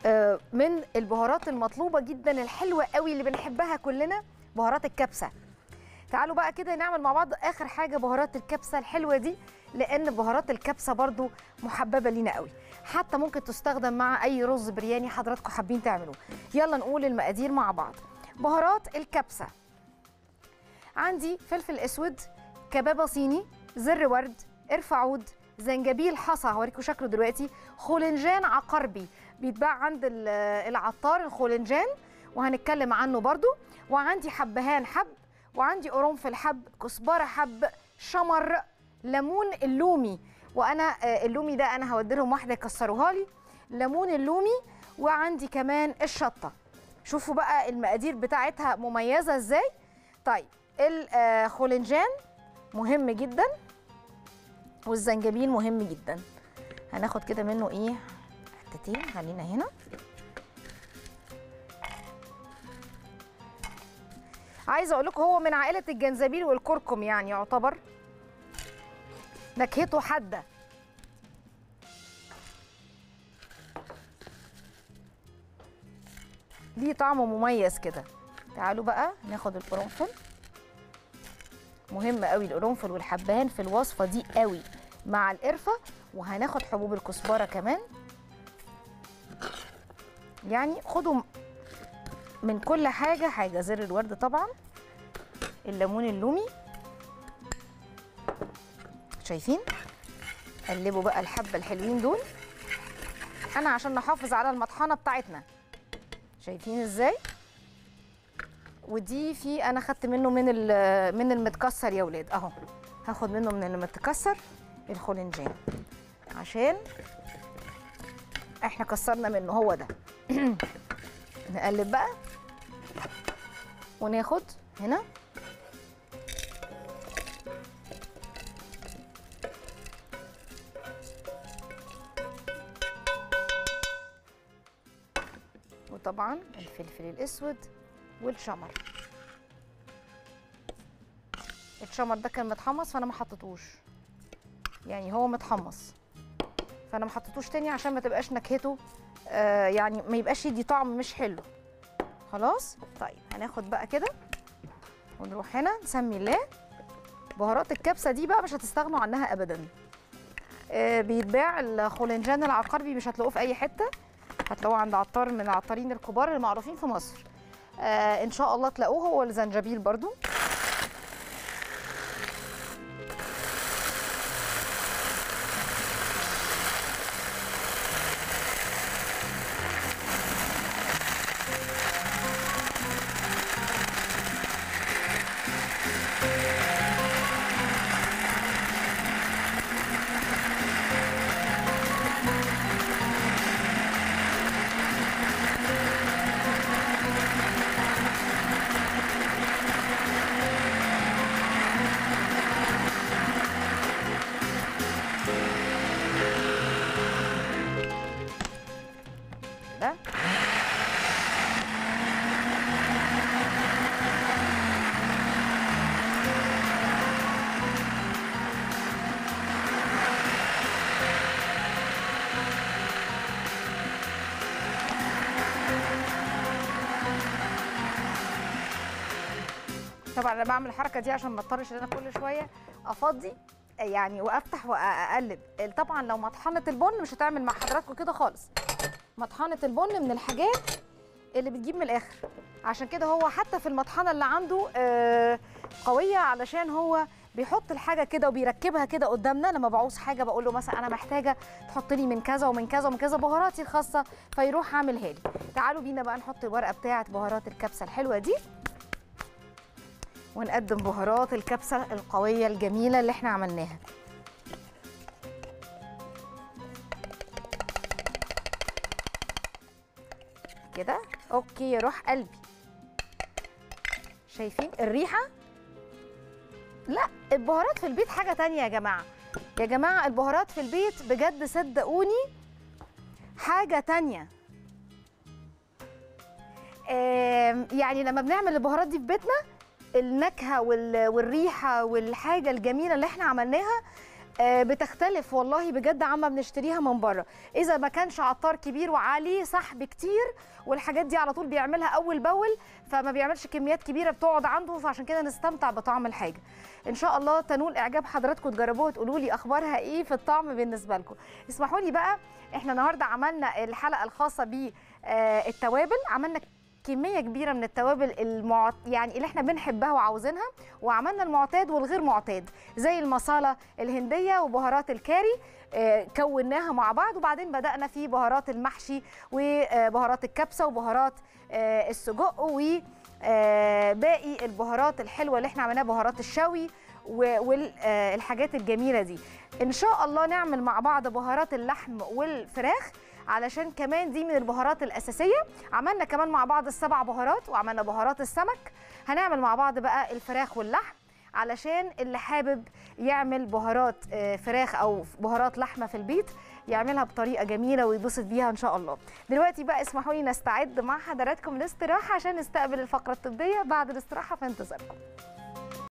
آه، من البهارات المطلوبه جدا الحلوه قوي اللي بنحبها كلنا بهارات الكبسه تعالوا بقى كده نعمل مع بعض اخر حاجه بهارات الكبسه الحلوه دي لان بهارات الكبسه برضو محببه لينا قوي حتى ممكن تستخدم مع اي رز برياني حضراتكم حابين تعملوه يلا نقول المقادير مع بعض بهارات الكبسه عندي فلفل اسود كبابه صيني زر ورد قرفة عود زنجبيل حصى هوريكم شكله دلوقتي خولنجان عقربي بيتباع عند ال- العطار الخولنجان وهنتكلم عنه برضو وعندي حبهان حب وعندي قرنفل حب كزبره حب شمر ليمون اللومي وانا آه، اللومي ده انا هودي لهم واحده يكسروها لي ليمون اللومي وعندي كمان الشطه شوفوا بقى المقادير بتاعتها مميزه ازاي طيب الخولنجان مهم جدا والزنجبيل مهم جدا هناخد كده منه ايه حتتين خلينا هنا عايزه اقول لكم هو من عائله الجنزبيل والكركم يعني يعتبر نكهته حاده ليه طعم مميز كده تعالوا بقى ناخد القرنفل مهم قوي القرنفل والحبهان في الوصفه دي قوي مع القرفه وهناخد حبوب الكزبره كمان يعني خدوا من كل حاجه حاجه زر الورد طبعا الليمون اللومي شايفين قلبوا بقى الحبه الحلوين دول انا عشان نحافظ على المطحنه بتاعتنا شايفين ازاي ودي في انا خدت منه من ال- من المتكسر يا ولاد اهو هاخد منه من المتكسر الخولنجان عشان احنا كسرنا منه هو ده نقلب بقى وناخد هنا وطبعا الفلفل الاسود والشمر الشمر ده كان متحمص فانا ما حطيتوش يعني هو متحمص فانا ما حطيتوش تاني عشان ما تبقاش نكهته آه يعني ما يبقاش يدي طعم مش حلو خلاص طيب هناخد بقى كده ونروح هنا نسمي الله بهارات الكبسه دي بقى مش هتستغنوا عنها ابدا آه بيتباع الخولنجان العقربي مش هتلاقوه في اي حته هتلاقوه عند عطار من العطارين الكبار المعروفين في مصر آه ان شاء الله تلاقوه هو الزنجبيل برضو ده طبعا انا بعمل الحركه دي عشان ما اضطرش ان انا كل شويه افضي يعني وافتح واقلب طبعا لو مطحنه البن مش هتعمل مع حضراتكم كده خالص مطحنه البن من الحاجات اللي بتجيب من الاخر عشان كده هو حتى في المطحنه اللي عنده آه، قويه علشان هو بيحط الحاجه كده وبيركبها كده قدامنا لما بعوز حاجه بقول له مثلا انا محتاجه تحط لي من كذا ومن كذا ومن كذا بهاراتي الخاصه فيروح عاملها لي تعالوا بينا بقى نحط الورقه بتاعه بهارات الكبسه الحلوه دي ونقدم بهارات الكبسه القويه الجميله اللي احنا عملناها كده اوكي يا روح قلبي شايفين الريحه لا البهارات في البيت حاجه تانية يا جماعه يا جماعه البهارات في البيت بجد صدقوني حاجه تانية آم، يعني لما بنعمل البهارات دي في بيتنا النكهه وال- والريحه والحاجه الجميله اللي احنا عملناها آه، بتختلف والله بجد عما بنشتريها من بره اذا ما كانش عطار كبير وعليه سحب كتير والحاجات دي على طول بيعملها اول باول فما بيعملش كميات كبيره بتقعد عنده فعشان كده نستمتع بطعم الحاجه ان شاء الله تنول اعجاب حضراتكم تجربوها وتقولوا لي اخبارها ايه في الطعم بالنسبه لكم اسمحوا لي بقى احنا النهارده عملنا الحلقه الخاصه بالتوابل عملنا كميه كبيره من التوابل المعت... يعني اللي احنا بنحبها وعاوزينها وعملنا المعتاد والغير معتاد زي المصاله الهنديه وبهارات الكاري آه، كوناها مع بعض وبعدين بدانا في بهارات المحشي وبهارات الكبسه وبهارات آه، السجق وباقي البهارات الحلوه اللي احنا عملناها بهارات الشوي والحاجات الجميله دي ان شاء الله نعمل مع بعض بهارات اللحم والفراخ علشان كمان دي من البهارات الاساسيه عملنا كمان مع بعض السبع بهارات وعملنا بهارات السمك هنعمل مع بعض بقى الفراخ واللحم علشان اللي حابب يعمل بهارات آه، فراخ او بهارات لحمه في البيت يعملها بطريقه جميله ويتبسط بيها ان شاء الله دلوقتي بقى اسمحوا لي نستعد مع حضراتكم الاستراحه عشان نستقبل الفقره الطبيه بعد الاستراحه في انتظاركم